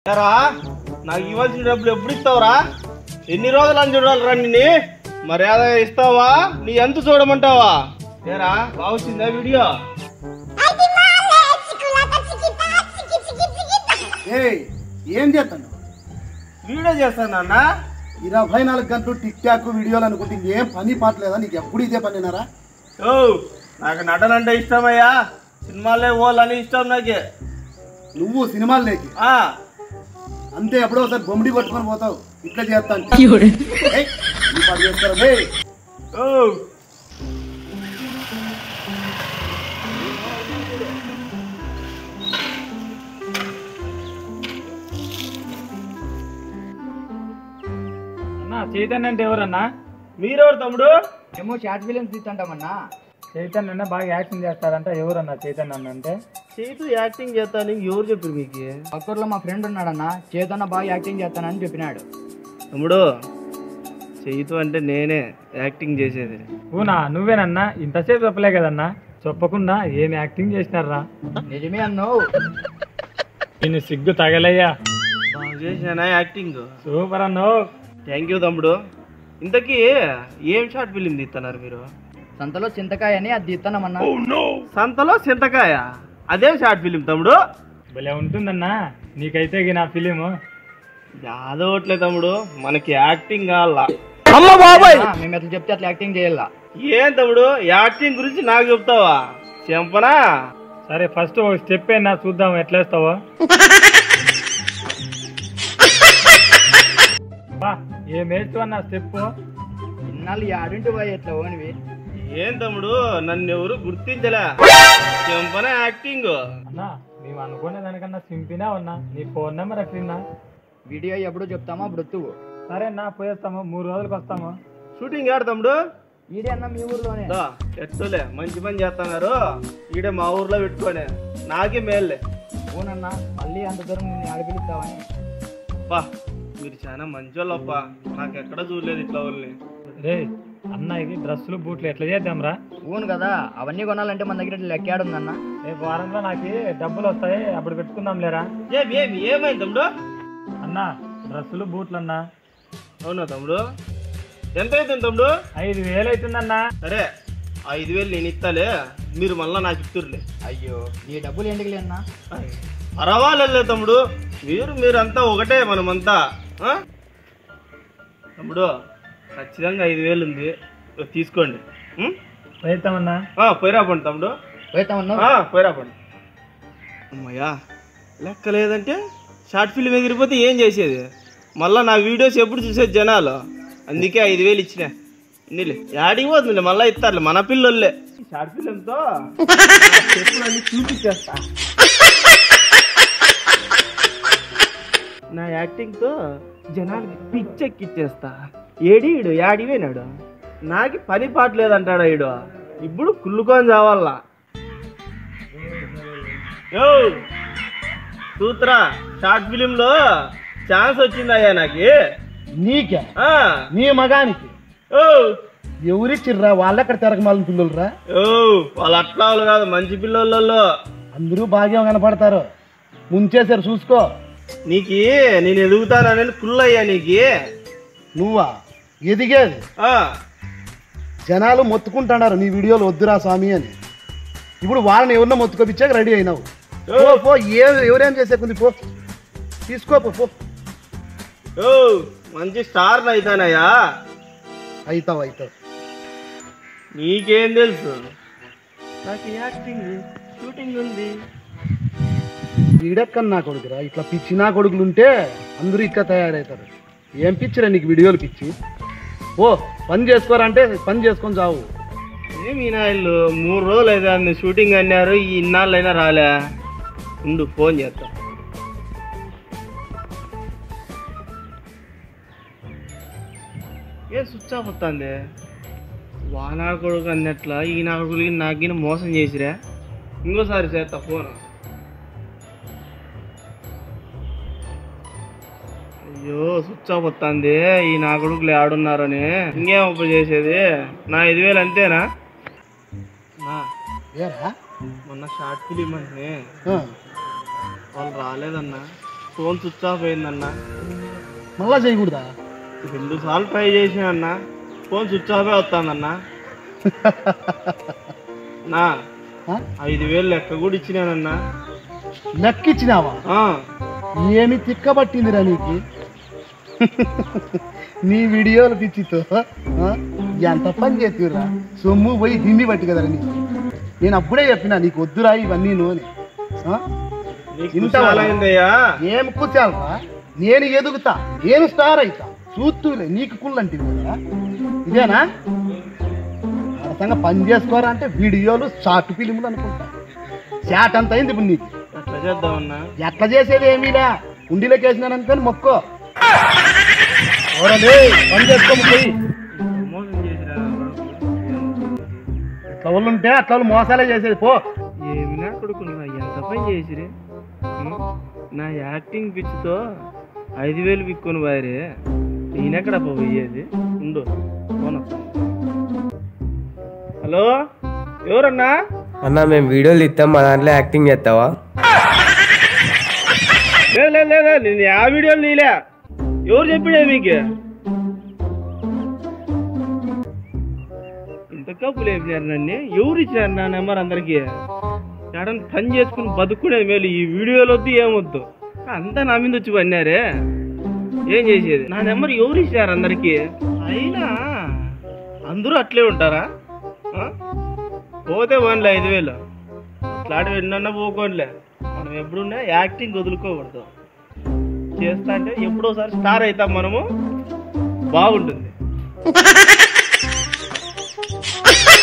ఏరా నాకు ఇవ్వాల్సిన డబ్బులు ఎప్పుడు ఇస్తావురా ఎన్ని రోజులు అని చూడాలిరా నిన్ను మర్యాద ఇస్తావా నీ ఎంత చూడమంటావా ఏరా బాగుందా వీడియో ఏయ్ ఏం చేస్తాను వీడియో చేస్తాను నాన్న ఇరవై నాలుగు గంటలు టిక్ టాక్ వీడియోలు అనుకుంటే ఇంకేం పని పాటలేదా నీకు ఎప్పుడు ఇదే పనినారా ఓ నాకు నటన అంటే ఇష్టమయ్యా సినిమాలే పోవాలని ఇష్టం నాకే నువ్వు సినిమాలు లేకి ఆ, అంతే ఎప్పుడో ఒకసారి బొమ్మిడి పట్టుకొని పోతావు ఇట్లా చేస్తాను ఏయ్, ఈ పని చేస్తారా ఏయ్, ఓ అన్నా చైతన్య అంటే ఎవరన్నా మీరెవరు తమ్ముడు ఏమో షార్ట్ ఫిలిమ్స్ తీస్తుంటామన్నా చైతన్య అన్న బాగా యాక్షన్ చేస్తారంట ఎవరన్నా చైతన్య అన్న అంటే చేతు యాక్టింగ్ చేస్తాను ఎవరు చెప్పారు మీకు పక్కూర్లో మా ఫ్రెండ్ ఉన్నాడన్న చేతన్న బాగా యాక్టింగ్ చేస్తానని చెప్పినాడు తమ్ముడు చేతు అంటే నేనే యాక్టింగ్ చేసేది ఊనా నువ్వేనన్నా ఇంతసేపు చెప్పలే కదన్నా చెప్పకుండా ఏం యాక్టింగ్ చేసినారా నిజమే అన్నావు నేను సిగ్గు తగలయ్యా బాగా చేసానా యాక్టింగ్ సూపర్ అన్నావు థ్యాంక్ యూ తమ్ముడు ఇంతకీ ఏం షార్ట్ ఫిలిం తీస్తున్నారు మీరు సంతలో చింతకాయ అని అది తీస్తున్నామన్నా సంతలో చింతకాయ అదేం షార్ట్ ఫిలిం తమ్ముడు భలే ఉంటుందన్నా నీకైతే గి నా ఫిలిము యాదవట్లే తమ్ముడు మనకి యాక్టింగ్ కావాలా ఆ, మేము ఎట్లా చెప్తే అట్లా యాక్టింగ్ చేయాలా ఏం తమ్ముడు యాక్టింగ్ గురించి నాకు చెప్తావా చెంపనా సరే ఫస్ట్ ఒక స్టెప్ అయినా చూద్దాం ఎట్లేస్తావో బా ఏం వేస్తావు అన్న స్టెప్ ఇన్నాళ్ళు ఆడింటి పోయి ఎట్లా ఓనివి ఏం తమ్ముడు నన్ను ఎవరు గుర్తించలే చెంపన యాక్టింగ్ అన్నా మేము అనుకునే దానికన్నా సింపినా ఉన్నా నీ ఫోన్ నెంబర్ ఎట్లిన్నా వీడియో ఎప్పుడు చెప్తామో అప్పుడు వస్తువు సరే అన్నా పోయేస్తాము మూడు రోజులకు వస్తాము షూటింగ్ ఆడు తమ్ముడు ఈడే అన్న మీ ఊర్లోనే దా, ఎట్టులే మంచి పని చేస్తున్నారు ఈడ మా ఊర్లో పెట్టుకోనే నాకే మేల్లే అవునన్నా మళ్ళీ అంత దూరం నేను ఆడపిలుస్తావని పా మీరు చాలా మంచోళ్ళప్పా నాకు ఎక్కడ చూడలేదు ఇట్లా వాళ్ళని రే అన్నయ్యకి డ్రెస్సులు బూట్లు ఎట్లా చేద్దాంరా అవును కదా అవన్నీ కొనాలంటే మన దగ్గర లెక్కాడుందన్న రేపు వారంలో నాకు డబ్బులు వస్తాయి అప్పుడు పెట్టుకుందాం లేరా ఏమి ఏమి ఏమైంది తమ్ముడు అన్నా డ్రెస్సులు బూట్లు అన్నా అవునా తమ్ముడు ఎంత అవుతుంది తమ్ముడు ఐదు వేలు అవుతుందన్నా సరే ఐదు వేలు నేను ఇస్తాలే మీరు మళ్ళా నాకు ఇస్తుర్లే అయ్యో నీ డబ్బులు ఎందుకు లేదన్నా పర్వాలేదు తమ్ముడు మీరు మీరంతా ఒకటే మనమంతా ఆ? తమ్ముడు ఖచ్చితంగా ఐదు వేలు ఉంది తీసుకోండి ఉం? పోయిస్తామన్నా ఆ, పోయిరా పండి తమ్ముడు పోతామన్నా ఆ, పోయిరా పండి అమ్మయ్యా లెక్క లేదంటే షార్ట్ ఫిల్మ్ ఎగిరిపోతే ఏం చేసేది మళ్ళా నా వీడియోస్ ఎప్పుడు చూసేది జనాలు అందుకే ఐదు వేలు ఇచ్చిన నీళ్ళు యాడికి పోతుంది మళ్ళీ ఇస్తారులే మన పిల్లలే షార్ట్ ఫిల్మ్తో చెప్పులన్నీ చూపించేస్తా నా యాక్టింగ్తో జనాలకి పిచ్చెక్కిచ్చేస్తా ఏడీడు యాడివేనాడు నాకు పని పాట లేదంటాడు ఈడు ఇప్పుడు కుళ్ళుకొని చావాలా యో సూత్రా షార్ట్ ఫిలిం లో ఛాన్స్ వచ్చిందయ్యా నాకు నీకే ఆ, నీ మగానికి ఓ ఎవరిచ్చిర్రా వాళ్ళెక్కడ తిరగమాలని పిల్లలురా ఓ వాళ్ళు అట్లా వాళ్ళు కాదు మంచి పిల్లలలో అందరూ బాగా కనపడతారు ముంచేశారు చూసుకో నీకు నేను ఎదుగుతానని కుళ్ళయ్యా నీకు నువ్వా ఎదిగేది ఆ, జనాలు మొత్తుకుంటున్నారు నీ వీడియోలు వద్దురా స్వామి అని ఇప్పుడు వాళ్ళని ఎవరినో మొత్తుకోపిచ్చాక రెడీ అయినావు పో పో ఏ ఎవరేం చేసే కొంది పో తీసుకో పో పో ఓ మంచి స్టార్ అవుతానయ్యా అవుతావు అవుతావు నీకేం తెలుసు నాకు యాక్టింగ్ షూటింగ్ ఉంది వీడెక్కడ నా కొడుకురా ఇట్లా పిచ్చి నా కొడుకులు ఉంటే అందరూ ఇట్లా తయారవుతారు ఏం పిచ్చిరా నీకు వీడియోలు పిచ్చి ఓ పని చేసుకోరంటే పని చేసుకొని చావు ఏమి నాయలు మూడు రోజులు అయితే షూటింగ్ అన్నారు ఈ ఇన్నాళ్ళైనా రాలే ఉండు ఫోన్ చేస్తా ఏ స్విచ్ ఆఫ్ వస్తుంది వానా కొడుకు అన్నట్ల ఈ నా కొడుకు నాకిన మోసం చేసిరా ఇంకోసారి చేస్తా ఫోన్ అయ్యో స్విచ్ ఆఫ్ వస్తుంది ఈ నా కొడుకులు ఆడున్నారని ఇంకేం అప్పు చేసేది నా ఐదు వేలు అంతేనా నా ఏరా మొన్న షార్ట్ ఫిలిం అంటే ఆ, వాళ్ళు రాలేదన్నా ఫోన్ స్విచ్ ఆఫ్ అయిందన్న మళ్ళా చేయకూడదా రెండు సార్లు ట్రై చేసిన అన్న ఫోన్ స్విచ్ ఆఫే వస్తుందన్న నా ఆ? ఐదు వేలు లెక్క కూడా ఇచ్చినానన్నా లెక్కిచ్చినావా ఆ, ఏమి తిక్కబట్టిందిరా నీకు నీ వీడియోలు పిచ్చితో ఆ? ఎంత పని చేస్తురా సొమ్ము పోయి దిమ్మి పట్టి కదరా నీకు నేను అప్పుడే చెప్పినా నీకు వద్దురా ఇవన్నీ నూనె ఆ? నీకు ఇంత కుశాలైందయ్యా ఏం కూర్చాలరా నేను ఎదుగుతా నేను స్టార్ అవుతా చూస్తూలే నీకు కుళ్ళంటివి కదా ఇదేనా అర్థంగా పని చేసుకోరా అంటే వీడియోలు షార్ట్ ఫిలింలు అనుకుంటా షాట్ అంత అయింది ఇప్పుడు నీకు అట్లా చేద్దామన్నా ఎట్లా చేసేది ఏమీలా ఉండిలోకి వేసినాను అనుకొని మొక్కో ఓరలే, పని చేసుకోము పోయి మోసం చేసిరా ఇట్లా వాళ్ళు ఉంటే అట్లా వాళ్ళు మోసాలే చేసేది పో ఏమి నా కొడుకు నువ్వు ఎంత పని చేసిరి ఉం? నా యాక్టింగ్ పిచ్చితో ఐదు వేలు పిక్కొని వారే నేనెక్కడ పోయేది ఉండు ఫోన్ వస్తుంది. హలో ఎవరన్నా అన్న మేము వీడియోలు ఇస్తాం మా దాంట్లో యాక్టింగ్ చేస్తావా లేదు లేదు లేదు నేను ఆ వీడియోలు నీలే ఎవరు చెప్పిడే మీకు ఇంత కప్పులు వేసినారు నన్ను ఎవరు ఇచ్చారు నా నెంబర్ అందరికి ఎడని పని చేసుకుని బతుకునేది మేలు ఈ వీడియోలు వద్దు ఏమొద్దు అంతా నా మీద వచ్చి పన్నారే ఏం చేసేది నా నెంబర్ ఎవరు ఇచ్చారు అందరికి అయినా అందరూ అట్లే ఉంటారా ఆ? పోతే వన్లే ఐదు వేలు అట్లాంటి ఎన్నన్నా పోకోనిలే మనం ఎప్పుడున్నా యాక్టింగ్ వదులుకోకూడదు చేస్తా అంటే ఎప్పుడోసారి స్టార్ అవుతాం మనము బాగుంటుంది